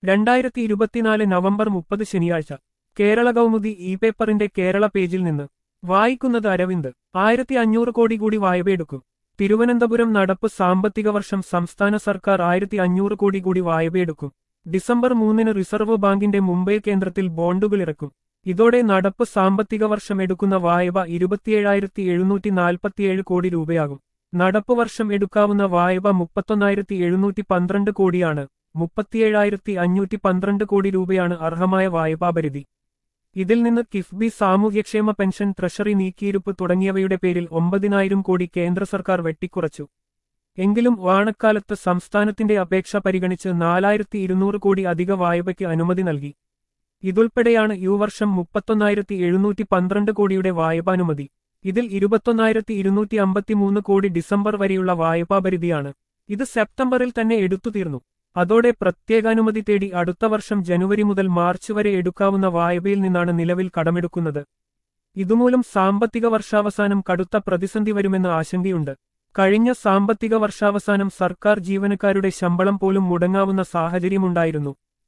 രണ്ടായിരത്തി ഇരുപത്തിനാല് നവംബർ മുപ്പത് ശനിയാഴ്ച കേരള കൗമുദി ഇ പേപ്പറിന്റെ കേരള പേജിൽ നിന്ന് വായിക്കുന്നത് അരവിന്ദ് ആയിരത്തി അഞ്ഞൂറ് കോടി കൂടി വായ്പയെടുക്കും തിരുവനന്തപുരം നടപ്പ് സാമ്പത്തിക വർഷം സംസ്ഥാന സർക്കാർ ആയിരത്തി അഞ്ഞൂറ് കോടി കൂടി വായ്പയെടുക്കും ഡിസംബർ മൂന്നിന് റിസർവ് ബാങ്കിന്റെ മുംബൈ കേന്ദ്രത്തിൽ ബോണ്ടുകൾ ഇറക്കും ഇതോടെ നടപ്പ് സാമ്പത്തിക വർഷം എടുക്കുന്ന വായ്പ ഇരുപത്തിയേഴായിരത്തി എഴുന്നൂറ്റി നാൽപ്പത്തിയേഴ് കോടി രൂപയാകും നടപ്പ് വർഷം എടുക്കാവുന്ന വായ്പ മുപ്പത്തൊന്നായിരത്തി എഴുന്നൂറ്റി പന്ത്രണ്ട് കോടിയാണ് മുപ്പത്തിയേഴായിരത്തി അഞ്ഞൂറ്റി പന്ത്രണ്ട് കോടി രൂപയാണ് അർഹമായ വായ്പാപരിധി ഇതിൽ നിന്ന് കിഫ്ബി സാമൂഹ്യക്ഷേമ പെൻഷൻ ട്രഷറി നീക്കിയിരുപ്പ് തുടങ്ങിയവയുടെ പേരിൽ ഒമ്പതിനായിരം കോടി കേന്ദ്ര സർക്കാർ വെട്ടിക്കുറച്ചു എങ്കിലും വാണക്കാലത്ത് സംസ്ഥാനത്തിന്റെ അപേക്ഷ പരിഗണിച്ച് നാലായിരത്തി ഇരുന്നൂറ് കോടി അധിക വായ്പയ്ക്ക് അനുമതി നൽകി ഇതുൾപ്പെടെയാണ് ഈ വർഷം മുപ്പത്തൊന്നായിരത്തി എഴുന്നൂറ്റി പന്ത്രണ്ട് കോടിയുടെ വായ്പാനുമതി ഇതിൽ ഇരുപത്തൊന്നായിരത്തി ഇരുന്നൂറ്റി അമ്പത്തിമൂന്ന് കോടി ഡിസംബർ വരെയുള്ള വായ്പാപരിധിയാണ് ഇത് സെപ്റ്റംബറിൽ തന്നെ എടുത്തു തീർന്നു അതോടെ പ്രത്യേകാനുമതി തേടി അടുത്ത വർഷം ജനുവരി മുതൽ മാർച്ച് വരെ എടുക്കാവുന്ന വായ്പയിൽ നിന്നാണ് നിലവിൽ കടമെടുക്കുന്നത് ഇതുമൂലം സാമ്പത്തിക വർഷാവസാനം കടുത്ത പ്രതിസന്ധി വരുമെന്ന് ആശങ്കയുണ്ട് കഴിഞ്ഞ സാമ്പത്തിക വർഷാവസാനം സർക്കാർ ജീവനക്കാരുടെ ശമ്പളം പോലും മുടങ്ങാവുന്ന സാഹചര്യമുണ്ടായിരുന്നു